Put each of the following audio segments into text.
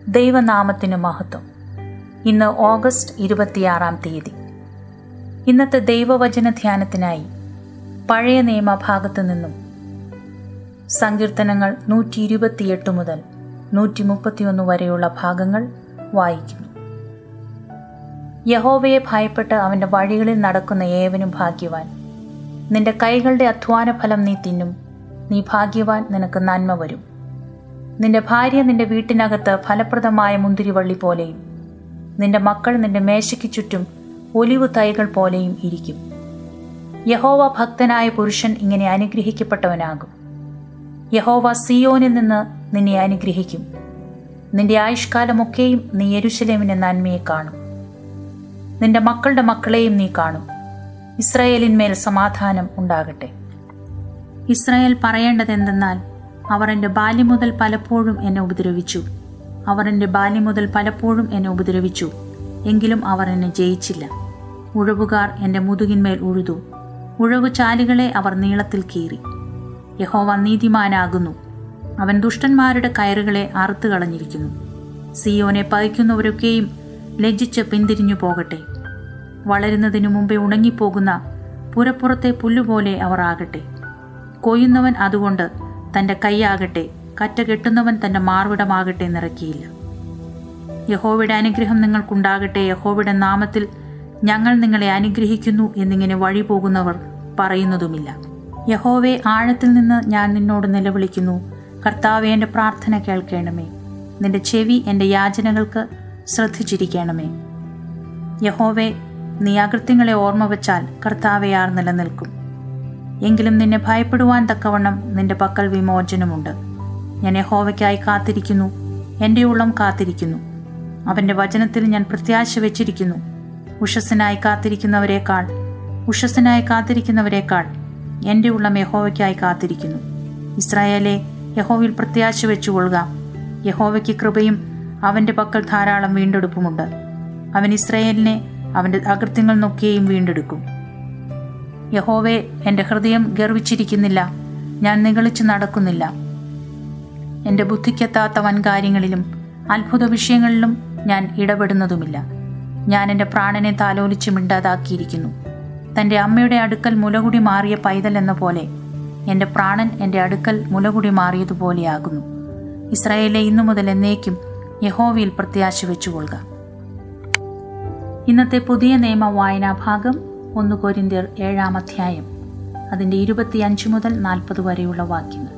ദൈവനാമത്തിന് മഹത്വം ഇന്ന് ഓഗസ്റ്റ് ഇരുപത്തിയാറാം തീയതി ഇന്നത്തെ ദൈവവചന ധ്യാനത്തിനായി പഴയ നിയമഭാഗത്തു നിന്നും സങ്കീർത്തനങ്ങൾ നൂറ്റി ഇരുപത്തിയെട്ട് മുതൽ നൂറ്റി മുപ്പത്തിയൊന്ന് വരെയുള്ള ഭാഗങ്ങൾ വായിക്കുന്നു യഹോവയെ ഭയപ്പെട്ട് അവന്റെ വഴികളിൽ നടക്കുന്ന ഏവനും ഭാഗ്യവാൻ നിന്റെ കൈകളുടെ അധ്വാന ഫലം നീ തിന്നും നീ ഭാഗ്യവാൻ നിനക്ക് നന്മ വരും നിന്റെ ഭാര്യ നിന്റെ വീട്ടിനകത്ത് ഫലപ്രദമായ മുന്തിരിവള്ളി പോലെയും നിന്റെ മക്കൾ നിന്റെ മേശയ്ക്ക് ചുറ്റും ഒലിവു തൈകൾ പോലെയും ഇരിക്കും യഹോവ ഭക്തനായ പുരുഷൻ ഇങ്ങനെ അനുഗ്രഹിക്കപ്പെട്ടവനാകും യഹോവ സിയോനിൽ നിന്ന് നിന്നെ അനുഗ്രഹിക്കും നിന്റെ ആയുഷ്കാലമൊക്കെയും നീ യെരുശലേമിന്റെ നന്മയെ കാണും നിന്റെ മക്കളുടെ മക്കളെയും നീ കാണും ഇസ്രായേലിന്മേൽ സമാധാനം ഉണ്ടാകട്ടെ ഇസ്രായേൽ പറയേണ്ടതെന്തെന്നാൽ അവർ എൻ്റെ ബാല്യം മുതൽ പലപ്പോഴും എന്നെ ഉപദ്രവിച്ചു അവർ എൻ്റെ ബാല്യം മുതൽ പലപ്പോഴും എന്നെ ഉപദ്രവിച്ചു എങ്കിലും അവർ എന്നെ ജയിച്ചില്ല ഉഴവുകാർ എൻ്റെ മുതുകിന്മേൽ ഉഴുതു ഉഴവു ചാലുകളെ അവർ നീളത്തിൽ കീറി യഹോവ നീതിമാനാകുന്നു അവൻ ദുഷ്ടന്മാരുടെ കയറുകളെ അറുത്തു കളഞ്ഞിരിക്കുന്നു സിയോനെ പതിക്കുന്നവരൊക്കെയും ലജ്ജിച്ച് പിന്തിരിഞ്ഞു പോകട്ടെ വളരുന്നതിനു മുമ്പേ ഉണങ്ങിപ്പോകുന്ന പുരപ്പുറത്തെ പുല്ലുപോലെ അവർ ആകട്ടെ കൊയ്യുന്നവൻ അതുകൊണ്ട് തൻ്റെ കൈയാകട്ടെ കറ്റ കെട്ടുന്നവൻ തൻ്റെ മാർവിടമാകട്ടെ നിറക്കിയില്ല യഹോവയുടെ അനുഗ്രഹം നിങ്ങൾക്കുണ്ടാകട്ടെ യഹോവയുടെ നാമത്തിൽ ഞങ്ങൾ നിങ്ങളെ അനുഗ്രഹിക്കുന്നു എന്നിങ്ങനെ വഴി പോകുന്നവർ പറയുന്നതുമില്ല യഹോവെ ആഴത്തിൽ നിന്ന് ഞാൻ നിന്നോട് നിലവിളിക്കുന്നു കർത്താവെ എൻ്റെ പ്രാർത്ഥന കേൾക്കണമേ നിന്റെ ചെവി എൻ്റെ യാചനകൾക്ക് ശ്രദ്ധിച്ചിരിക്കണമേ യഹോവെ നീ അകൃത്യങ്ങളെ ഓർമ്മ വച്ചാൽ കർത്താവെ ആർ നിലനിൽക്കും എങ്കിലും നിന്നെ ഭയപ്പെടുവാൻ തക്കവണ്ണം നിന്റെ പക്കൽ വിമോചനമുണ്ട് ഞാൻ യഹോവയ്ക്കായി കാത്തിരിക്കുന്നു എൻ്റെ ഉള്ളം കാത്തിരിക്കുന്നു അവൻ്റെ വചനത്തിൽ ഞാൻ പ്രത്യാശ വെച്ചിരിക്കുന്നു ഉഷസ്സിനായി കാത്തിരിക്കുന്നവരെക്കാൾ ഉഷസ്സിനായി കാത്തിരിക്കുന്നവരെക്കാൾ എൻ്റെ ഉള്ളം യഹോവയ്ക്കായി കാത്തിരിക്കുന്നു ഇസ്രായേലെ യഹോവയിൽ പ്രത്യാശ വെച്ചുകൊള്ളുക യഹോവയ്ക്ക് കൃപയും അവൻ്റെ പക്കൽ ധാരാളം വീണ്ടെടുപ്പുമുണ്ട് അവൻ ഇസ്രായേലിനെ അവൻ്റെ അകൃത്യങ്ങൾ നോക്കിയും വീണ്ടെടുക്കും യഹോവെ എൻ്റെ ഹൃദയം ഗർവിച്ചിരിക്കുന്നില്ല ഞാൻ നിഗളിച്ചു നടക്കുന്നില്ല എൻ്റെ ബുദ്ധിക്കെത്താത്ത വൻകാര്യങ്ങളിലും അത്ഭുത വിഷയങ്ങളിലും ഞാൻ ഇടപെടുന്നതുമില്ല ഞാൻ എൻ്റെ പ്രാണനെ താലോലിച്ച് മിണ്ടാതാക്കിയിരിക്കുന്നു തൻ്റെ അമ്മയുടെ അടുക്കൽ മുലകുടി മാറിയ പൈതൽ എന്ന പോലെ എൻ്റെ പ്രാണൻ എൻ്റെ അടുക്കൽ മുലകുടി മാറിയതുപോലെയാകുന്നു ഇസ്രായേലെ ഇന്നു മുതൽ എന്നേക്കും യഹോവയിൽ പ്രത്യാശ വെച്ചുകൊള്ളുക ഇന്നത്തെ പുതിയ നിയമ വായനാ ഭാഗം ഒന്ന് കൊരിന്തിയർ ഏഴാം അധ്യായം അതിൻ്റെ ഇരുപത്തിയഞ്ച് മുതൽ നാൽപ്പത് വരെയുള്ള വാക്യങ്ങൾ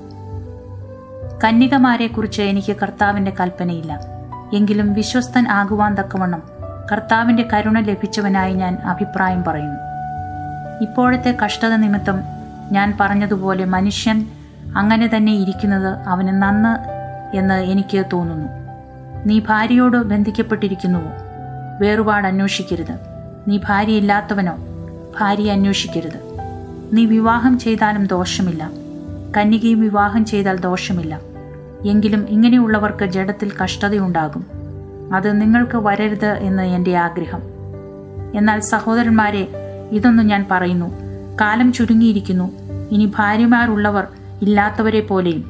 കന്യകമാരെക്കുറിച്ച് എനിക്ക് കർത്താവിൻ്റെ കൽപ്പനയില്ല എങ്കിലും വിശ്വസ്തൻ ആകുവാൻ തക്കവണ്ണം കർത്താവിൻ്റെ കരുണ ലഭിച്ചവനായി ഞാൻ അഭിപ്രായം പറയുന്നു ഇപ്പോഴത്തെ കഷ്ടത നിമിത്തം ഞാൻ പറഞ്ഞതുപോലെ മനുഷ്യൻ അങ്ങനെ തന്നെ ഇരിക്കുന്നത് അവന് നന്ന് എന്ന് എനിക്ക് തോന്നുന്നു നീ ഭാര്യയോട് ബന്ധിക്കപ്പെട്ടിരിക്കുന്നുവോ വേറുപാട് അന്വേഷിക്കരുത് നീ ഭാര്യയില്ലാത്തവനോ ഭാര്യ അന്വേഷിക്കരുത് നീ വിവാഹം ചെയ്താലും ദോഷമില്ല കന്യകയും വിവാഹം ചെയ്താൽ ദോഷമില്ല എങ്കിലും ഇങ്ങനെയുള്ളവർക്ക് ജഡത്തിൽ കഷ്ടതയുണ്ടാകും അത് നിങ്ങൾക്ക് വരരുത് എന്ന് എൻ്റെ ആഗ്രഹം എന്നാൽ സഹോദരന്മാരെ ഇതൊന്നും ഞാൻ പറയുന്നു കാലം ചുരുങ്ങിയിരിക്കുന്നു ഇനി ഭാര്യമാരുള്ളവർ ഇല്ലാത്തവരെ പോലെയും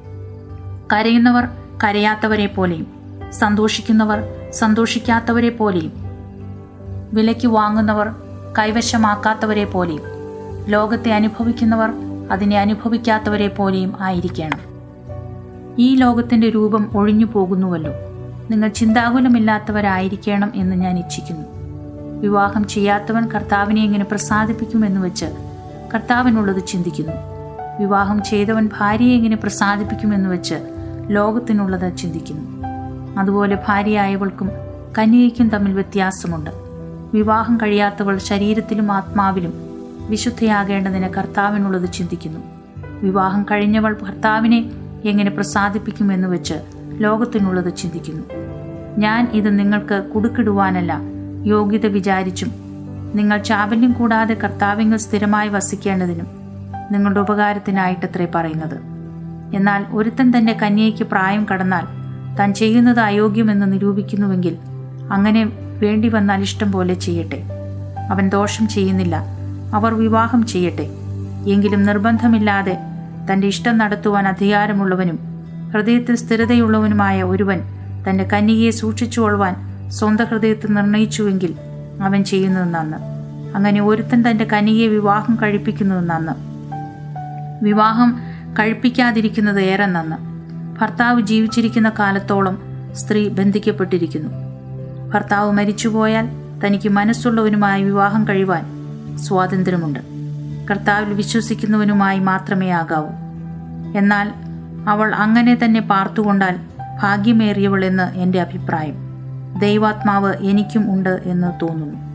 കരയുന്നവർ കരയാത്തവരെ പോലെയും സന്തോഷിക്കുന്നവർ സന്തോഷിക്കാത്തവരെ പോലെയും വിലയ്ക്ക് വാങ്ങുന്നവർ കൈവശമാക്കാത്തവരെ പോലെയും ലോകത്തെ അനുഭവിക്കുന്നവർ അതിനെ അനുഭവിക്കാത്തവരെ പോലെയും ആയിരിക്കണം ഈ ലോകത്തിന്റെ രൂപം ഒഴിഞ്ഞു പോകുന്നുവല്ലോ നിങ്ങൾ ചിന്താകുലമില്ലാത്തവരായിരിക്കണം എന്ന് ഞാൻ ഇച്ഛിക്കുന്നു വിവാഹം ചെയ്യാത്തവൻ കർത്താവിനെ എങ്ങനെ പ്രസാദിപ്പിക്കുമെന്ന് വെച്ച് കർത്താവിനുള്ളത് ചിന്തിക്കുന്നു വിവാഹം ചെയ്തവൻ ഭാര്യയെ എങ്ങനെ പ്രസാദിപ്പിക്കുമെന്ന് വെച്ച് ലോകത്തിനുള്ളത് ചിന്തിക്കുന്നു അതുപോലെ ഭാര്യയായവൾക്കും കന്യകയ്ക്കും തമ്മിൽ വ്യത്യാസമുണ്ട് വിവാഹം കഴിയാത്തവൾ ശരീരത്തിലും ആത്മാവിലും വിശുദ്ധയാകേണ്ടതിന് കർത്താവിനുള്ളത് ചിന്തിക്കുന്നു വിവാഹം കഴിഞ്ഞവൾ ഭർത്താവിനെ എങ്ങനെ പ്രസാദിപ്പിക്കുമെന്ന് വെച്ച് ലോകത്തിനുള്ളത് ചിന്തിക്കുന്നു ഞാൻ ഇത് നിങ്ങൾക്ക് കുടുക്കിടുവാനല്ല യോഗ്യത വിചാരിച്ചും നിങ്ങൾ ചാബല്യം കൂടാതെ കർത്താവിങ്ങൾ സ്ഥിരമായി വസിക്കേണ്ടതിനും നിങ്ങളുടെ ഉപകാരത്തിനായിട്ടത്രേ പറയുന്നത് എന്നാൽ ഒരുത്തൻ തന്റെ കന്യയ്ക്ക് പ്രായം കടന്നാൽ താൻ ചെയ്യുന്നത് അയോഗ്യമെന്ന് നിരൂപിക്കുന്നുവെങ്കിൽ അങ്ങനെ വേണ്ടി വന്നാൽ ഇഷ്ടം പോലെ ചെയ്യട്ടെ അവൻ ദോഷം ചെയ്യുന്നില്ല അവർ വിവാഹം ചെയ്യട്ടെ എങ്കിലും നിർബന്ധമില്ലാതെ തന്റെ ഇഷ്ടം നടത്തുവാൻ അധികാരമുള്ളവനും ഹൃദയത്തിൽ സ്ഥിരതയുള്ളവനുമായ ഒരുവൻ തൻ്റെ കന്യകയെ സൂക്ഷിച്ചുകൊള്ളുവാൻ സ്വന്തം ഹൃദയത്തിൽ നിർണയിച്ചുവെങ്കിൽ അവൻ ചെയ്യുന്നത് നന്ന് അങ്ങനെ ഒരുത്തൻ തൻ്റെ കന്യകയെ വിവാഹം കഴിപ്പിക്കുന്നത് നന്ന് വിവാഹം കഴിപ്പിക്കാതിരിക്കുന്നത് ഏറെ നന്ന് ഭർത്താവ് ജീവിച്ചിരിക്കുന്ന കാലത്തോളം സ്ത്രീ ബന്ധിക്കപ്പെട്ടിരിക്കുന്നു ഭർത്താവ് മരിച്ചുപോയാൽ തനിക്ക് മനസ്സുള്ളവനുമായി വിവാഹം കഴിവാൻ സ്വാതന്ത്ര്യമുണ്ട് കർത്താവിൽ വിശ്വസിക്കുന്നവനുമായി മാത്രമേ ആകാവൂ എന്നാൽ അവൾ അങ്ങനെ തന്നെ പാർത്തുകൊണ്ടാൽ ഭാഗ്യമേറിയവൾ എന്ന് എൻ്റെ അഭിപ്രായം ദൈവാത്മാവ് എനിക്കും ഉണ്ട് എന്ന് തോന്നുന്നു